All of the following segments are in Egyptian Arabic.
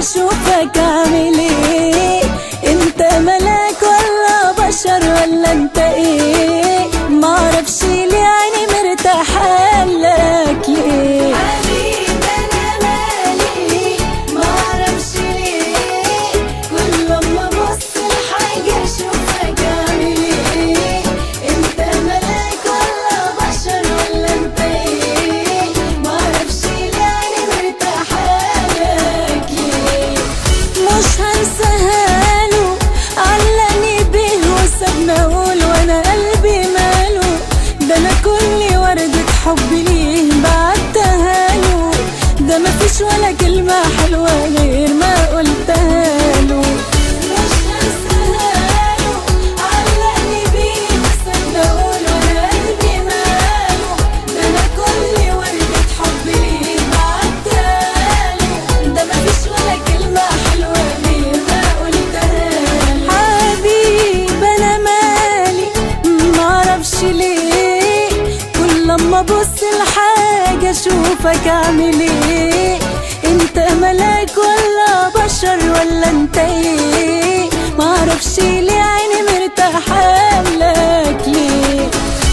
اشوفك عامل ايه انت ملاك ولا بشر ولا انت ايه معرفش ليه عيني مرتاحة لك ليه حبيب انا مالي معرفش ليه كل ما ابص لحاجة اشوفك عامل ايه انت ملاك ولا بشر ولا انت ايه معرفش ليه عيني مرتاحة لك ليه مش هنساهاله علقني بيه وسابني اقول وانا قلبي ماله ده انا كل وردة حب ليه بعتها له ده مفيش ولا كلمة حلوة غير ما قلتها له مش هنساهاله علقني بيه وسابني اقول وانا قلبي ماله ده انا كل وردة حب ليه بعتها له ده مفيش ولا كلمة حلوة غير ما قلتها له حبيب انا مالي معرفش ليه كل لما ابص لحاجة اشوفك عامل ايه انت ملاك ولا بشر ولا انت ايه معرفش ليه عيني مرتاحة لك ليه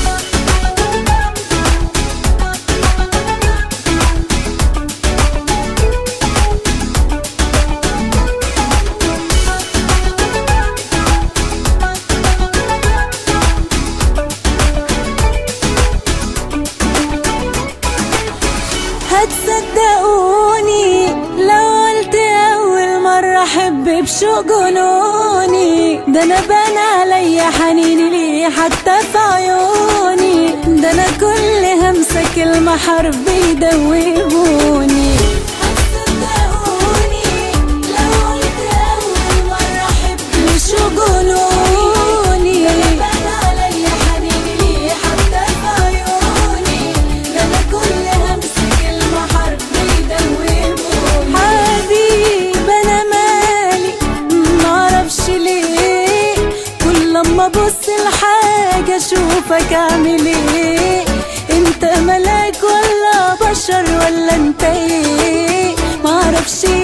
هتصدقوني لو قلت اول مرة احب بشوق جنوني ده انا بان عليا حنيني ليه حتى في عيوني ده انا كل همسة كلمة حرف بيدوبوني هتصدقوني لو قلت اول مرة احب بشوق جنوني ده انا بان عليا حنيني ليه حتى في عيوني ده انا كل همسة كلمة حرف بيدوبوني حبيب انا مالي معرفش ليه كل لما ابص لحاجة اشوفك عامل ايه انت ملاك ولا بشر ولا انت ايه معرفش